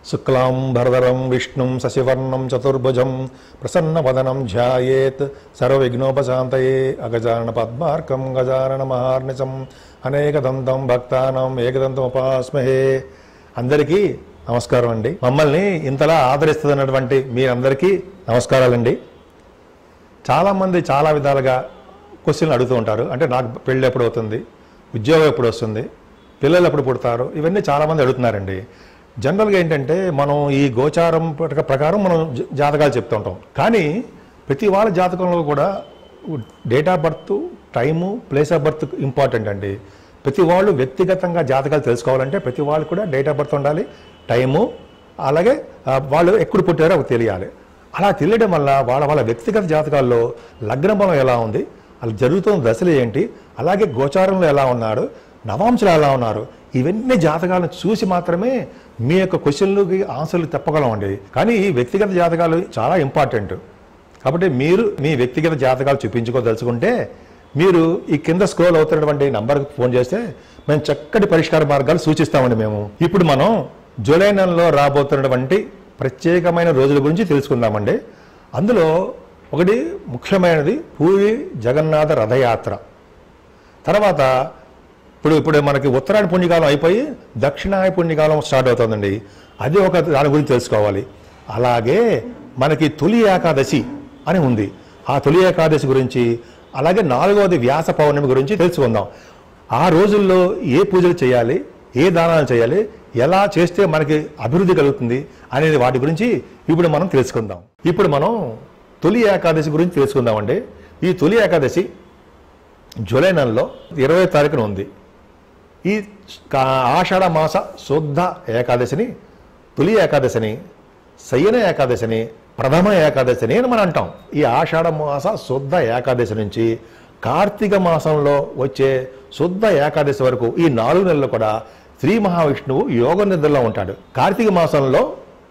శుక్లాం భరదరం విష్ణుం శశివర్ణం చతుర్భుజం ప్రసన్నవదనం ధ్యాయేత్ సర్వవిఘ్నోపశాంతయే అగజానన పద్మార్కం గజానన మహార్నిశం అనేకదంతం భక్తానం ఏకదంతం ఉపాస్మహే అందరికీ నమస్కారం అండి మమ్మల్ని ఇంతలా ఆదరిస్తున్నటువంటి మీరందరికీ నమస్కారాలండి చాలామంది చాలా విధాలుగా క్వశ్చన్లు అడుగుతూ ఉంటారు అంటే నాకు పెళ్ళి ఎప్పుడు అవుతుంది ఉద్యోగం ఎప్పుడు వస్తుంది పిల్లలు ఎప్పుడు పుడతారు ఇవన్నీ చాలామంది అడుగుతున్నారండి జనరల్గా ఏంటంటే మనం ఈ గోచారం ప్రక- ప్రకారం మనం జ- జాతకాలు చెప్తూ ఉంటాం కానీ ప్రతి వాళ్ళ జాతకంలో కూడా date of birth time place of birth important అండి ప్రతి వాళ్ళు వ్యక్తిగతంగా జాతకాలు తెలుసుకోవాలంటే ప్రతి వాళ్ళు కూడా డేట్ ఆఫ్ బర్త్ ఉండాలి టైము అలాగే ఆ, వాళ్ళు ఎప్పుడు పుట్టారో అవి తెలియాలి అలా తెలియడం వల్ల వాళ్ళ వాళ్ళ వ్యక్తిగత జాతకాల్లో లగ్న బలం ఎలా ఉంది అలా జరుగుతున్న దశలు ఏంటి అలాగే గోచారంలో ఎలా ఉన్నాడు నవాంశలు ఎలా ఉన్నారు ఇవన్నీ జాతకాలను చూసి మాత్రమే మీ యొక్క క్వశ్చన్లకి ఆన్సర్లు చెప్పగలమండి కానీ ఈ వ్యక్తిగత జాతకాలు చాలా ఇంపార్టెంట్ కాబట్టి మీరు మీ వ్యక్తిగత జాతకాలు చూపించుకోదలుచుకుంటే మీరు ఈ కింద స్క్రోల్ అవుతున్నటువంటి నంబర్కి ఫోన్ చేస్తే మేము చక్కటి పరిష్కార మార్గాలు సూచిస్తామండి మేము ఇప్పుడు మనం జూలై నెలలో రాబోతున్నటువంటి ప్రత్యేకమైన రోజుల గురించి తెలుసుకుందామండి అందులో ఒకటి ముఖ్యమైనది పూరి జగన్నాథ రథయాత్ర తర్వాత ఇప్పుడు ఇప్పుడు మనకి ఉత్తరాయణ పుణ్యకాలం అయిపోయి దక్షిణాయ పుణ్యకాలం స్టార్ట్ అవుతుందండి అది ఒక దాని గురించి తెలుసుకోవాలి అలాగే మనకి తొలి ఏకాదశి అని ఉంది ఆ తొలి ఏకాదశి గురించి అలాగే నాలుగవది వ్యాస పౌర్ణమి గురించి తెలుసుకుందాం ఆ రోజుల్లో ఏ పూజలు చేయాలి ఏ దానాలు చేయాలి ఎలా చేస్తే మనకి అభివృద్ధి కలుగుతుంది అనేది వాటి గురించి ఇప్పుడు మనం తెలుసుకుందాం ఇప్పుడు మనం తొలి ఏకాదశి గురించి తెలుసుకుందామండి ఈ తొలి ఏకాదశి జూలై నెలలో ఇరవై తారీఖున ఉంది ఈ కా- ఆషాఢ మాస శుద్ధ ఏకాదశిని తొలి ఏకాదశిని శయన ఏకాదశిని ప్రథమ ఏకాదశిని అని మనం అంటాం ఈ ఆషాఢ మాస శుద్ధ ఏకాదశి నుంచి కార్తీక మాసంలో వచ్చే శుద్ధ ఏకాదశి వరకు ఈ నాలుగు నెలలు కూడా శ్రీ మహావిష్ణువు యోగ నిద్రలో ఉంటాడు కార్తీక మాసంలో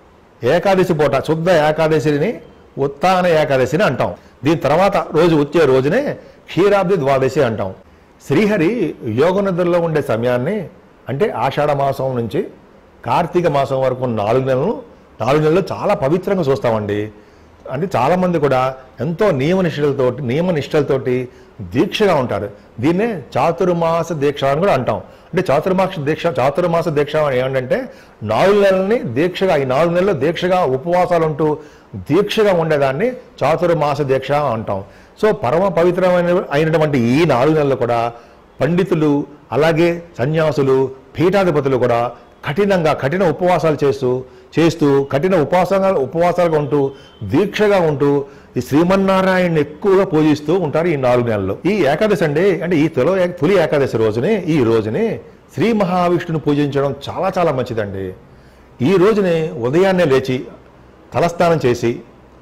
ఏకాదశి పూట శుద్ధ ఏకాదశిని ఉత్తాన ఏకాదశిని అంటాం దీని తర్వాత రోజు వచ్చే రోజునే క్షీరాబ్ది ద్వాదశి అంటాం శ్రీహరి యోగ నిద్రలో ఉండే సమయాన్ని అంటే ఆషాఢ మాసం నుంచి కార్తీక మాసం వరకు ఉన్న నాలుగు నెలలు నాలుగు నెలలు చాలా పవిత్రంగా చూస్తామండి అంటే చాలామంది కూడా ఎంతో నియమనిష్టలతోటి నియమనిష్టలతోటి దీక్షగా ఉంటారు దీన్నే చాతుర్మాస దీక్ష అని కూడా అంటాం అంటే చాతుర్మాస దీక్ష చాతుర్మాస దీక్ష ఏమంటే నాలుగు నెలలని దీక్షగా ఈ నాలుగు నెలలు దీక్షగా ఉపవాసాలు ఉంటూ దీక్షగా ఉండేదాన్ని చాతుర్మాస దీక్ష అంటాం సో పరమ పవిత్రమైన అయినటువంటి ఈ నాలుగు నెలలు కూడా పండితులు అలాగే సన్యాసులు పీఠాధిపతులు కూడా కఠినంగా కఠిన ఉపవాసాలు చేస్తూ చేస్తూ కఠిన ఉపవాసాలు ఉపవాసాలుగా ఉంటూ దీక్షగా ఉంటూ ఈ శ్రీమన్నారాయణని ఎక్కువగా పూజిస్తూ ఉంటారు ఈ నాలుగు నెలలు ఈ ఏకాదశి అండి అంటే ఈ తొలి తొలి ఏకాదశి రోజునే ఈ రోజునే శ్రీ మహావిష్ణుని పూజించడం చాలా చాలా మంచిదండి ఈ రోజునే ఉదయాన్నే లేచి తలస్నానం చేసి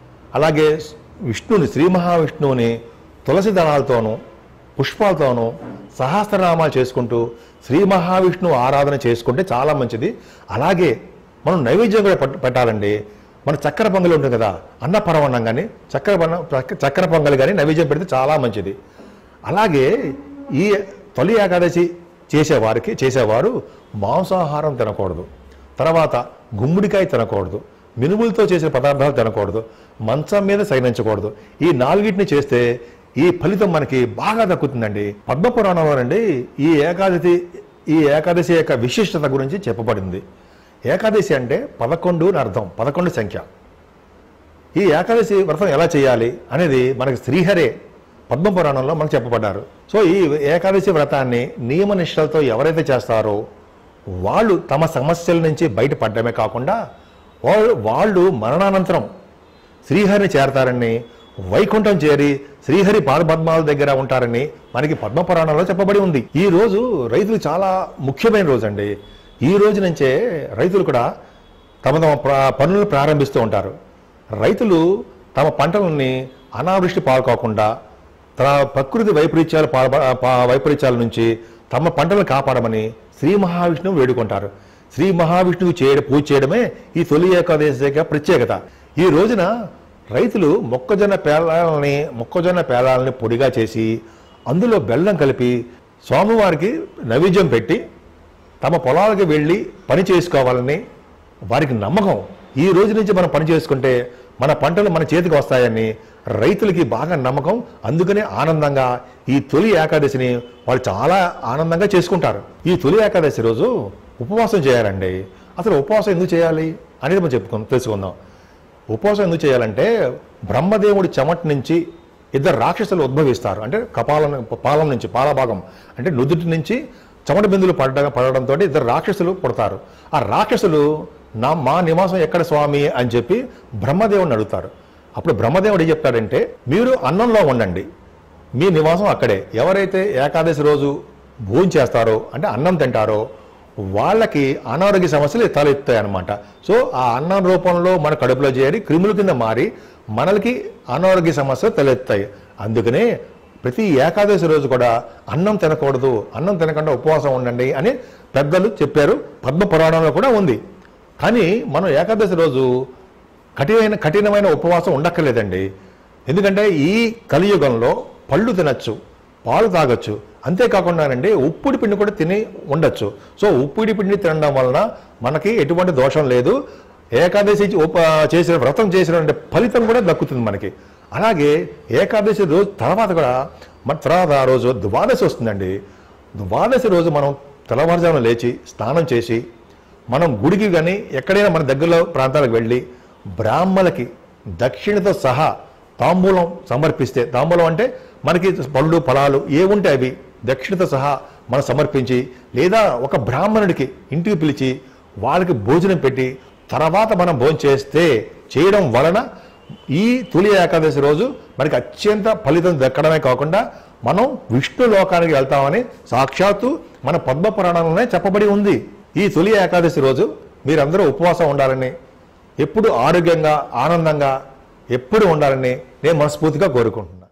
అలాగే విష్ణుని శ్రీ మహావిష్ణువుని తులసి దళాలతోనూ పుష్పాలతోనూ సహస్రనామాలు చేసుకుంటూ శ్రీ మహావిష్ణువు ఆరాధన చేసుకుంటే చాలా మంచిది అలాగే మనం నైవేద్యం కూడా పెట్ట- పెట్టాలండి మన చక్కెర పొంగలి ఉంటుంది కదా అన్న పరవన్నం కానీ చక్కెర పన్న- చక్క- చక్కెర పొంగలి కానీ నైవేద్యం పెడితే చాలా మంచిది అలాగే ఈ తొలి ఏకాదశి చేసేవారికి చేసేవారు మాంసాహారం తినకూడదు తర్వాత గుమ్మడికాయ తినకూడదు మినుములతో చేసిన పదార్థాలు తినకూడదు మంచం మీద సైనించకూడదు ఈ నాలుగిటిని చేస్తే ఈ ఫలితం మనకి బాగా దక్కుతుందండి పద్మపురాణంలోనండి ఈ ఏకాదశి ఈ ఏకాదశి యొక్క విశిష్టత గురించి చెప్పబడింది ఏకాదశి అంటే పదకొండు అని అర్థం పదకొండు సంఖ్య ఈ ఏకాదశి వ్రతం ఎలా చేయాలి అనేది మనకి శ్రీహరే పద్మపురాణంలో మనకు చెప్పబడ్డారు సో ఈ ఏకాదశి వ్రతాన్ని నియమనిష్టలతో ఎవరైతే చేస్తారో వాళ్ళు తమ సమస్యల నుంచి బయటపడడమే కాకుండా వాళ్ళు వాళ్ళు మరణానంతరం శ్రీహరిని చేరతారని వైకుంఠం చేరి శ్రీహరి పాదపద్మాల దగ్గర ఉంటారని మనకి పద్మపురాణంలో చెప్పబడి ఉంది ఈ రోజు రైతులు చాలా ముఖ్యమైన రోజు అండి ఈ రోజు నుంచే రైతులు కూడా తమ తమ ప్ర- పనులను ప్రారంభిస్తూ ఉంటారు రైతులు తమ పంటలని అనావృష్టి పాల్కోకుండా తన ప్రకృతి వైపరీత్యాలు పాల్ప పా- వైపరీత్యాల నుంచి తమ పంటలను కాపాడమని శ్రీ మహావిష్ణువు వేడుకుంటారు శ్రీ మహావిష్ణువు చేయడం పూజ చేయడమే ఈ తొలి ఏకాదశి యొక్క ప్రత్యేకత ఈ రోజున రైతులు మొక్కజొన్న పేలాలని మొక్కజొన్న పేలాలని పొడిగా చేసి అందులో బెల్లం కలిపి స్వామివారికి నైవేద్యం పెట్టి తమ పొలాలకు వెళ్ళి పని చేసుకోవాలని వారికి నమ్మకం ఈ రోజు నుంచి మనం పని చేసుకుంటే మన పంటలు మన చేతికి వస్తాయని రైతులకి బాగా నమ్మకం అందుకనే ఆనందంగా ఈ తొలి ఏకాదశిని వాళ్ళు చాలా ఆనందంగా చేసుకుంటారు ఈ తొలి ఏకాదశి రోజు ఉపవాసం చేయాలండి అసలు ఉపవాసం ఎందుకు చేయాలి అనేది మనం చెప్పుకుందాం తెలుసుకుందాం ఉపవాసం ఎందుకు చేయాలంటే బ్రహ్మదేవుడి చెమట నుంచి ఇద్దరు రాక్షసులు ఉద్భవిస్తారు అంటే కపాలం పాలం నుంచి పాలభాగం అంటే నుదుటి నుంచి చెమట బిందులు పడడం పడడంతో ఇద్దరు రాక్షసులు పుడతారు ఆ రాక్షసులు నా మా నివాసం ఎక్కడ స్వామి అని చెప్పి బ్రహ్మదేవుడిని అడుగుతారు అప్పుడు బ్రహ్మదేవుడు ఏం చెప్తాడంటే మీరు అన్నంలో ఉండండి మీ నివాసం అక్కడే ఎవరైతే ఏకాదశి రోజు భోజనం చేస్తారో అంటే అన్నం తింటారో వాళ్ళకి అనారోగ్య సమస్యలు తలెత్తాయి అనమాట సో ఆ అన్నం రూపంలో మన కడుపులో చేరి క్రిముల కింద మారి మనలకి అనారోగ్య సమస్యలు తలెత్తాయి అందుకనే ప్రతి ఏకాదశి రోజు కూడా అన్నం తినకూడదు అన్నం తినకుండా ఉపవాసం ఉండండి అని పెద్దలు చెప్పారు పద్మ పురాణంలో కూడా ఉంది కానీ మనం ఏకాదశి రోజు కఠినమైన కఠినమైన ఉపవాసం ఉండక్కర్లేదండి ఎందుకంటే ఈ కలియుగంలో పళ్ళు తినచ్చు పాలు తాగొచ్చు అంతేకాకుండానండి ఉప్పుడి పిండి కూడా తిని ఉండొచ్చు సో ఉప్పుడి పిండి తినడం వలన మనకి ఎటువంటి దోషం లేదు ఏకాదశి ఉప చేసిన వ్రతం చేసిన ఫలితం కూడా దక్కుతుంది మనకి అలాగే ఏకాదశి రోజు తర్వాత కూడా మన తర్వాత ఆ రోజు ద్వాదశి వస్తుందండి ద్వాదశి రోజు మనం తెల్లవారుజామున లేచి స్నానం చేసి మనం గుడికి కానీ ఎక్కడైనా మన దగ్గరలో ప్రాంతాలకు వెళ్ళి బ్రాహ్మలకి దక్షిణతో సహా తాంబూలం సమర్పిస్తే తాంబూలం అంటే మనకి పళ్ళు ఫలాలు ఏ ఉంటే అవి దక్షిణతో సహా మనం సమర్పించి లేదా ఒక బ్రాహ్మణుడికి ఇంటికి పిలిచి వాళ్ళకి భోజనం పెట్టి తర్వాత మనం భోజనం చేస్తే చేయడం వలన ఈ తొలి ఏకాదశి రోజు మనకి అత్యంత ఫలితం దక్కడమే కాకుండా మనం విష్ణు లోకానికి వెళ్తామని సాక్షాత్తు మన పద్మ పురాణంలోనే చెప్పబడి ఉంది ఈ తొలి ఏకాదశి రోజు మీరందరూ ఉపవాసం ఉండాలని ఎప్పుడు ఆరోగ్యంగా ఆనందంగా ఎప్పుడు ఉండాలని నేను మనస్ఫూర్తిగా కోరుకుంటున్నాను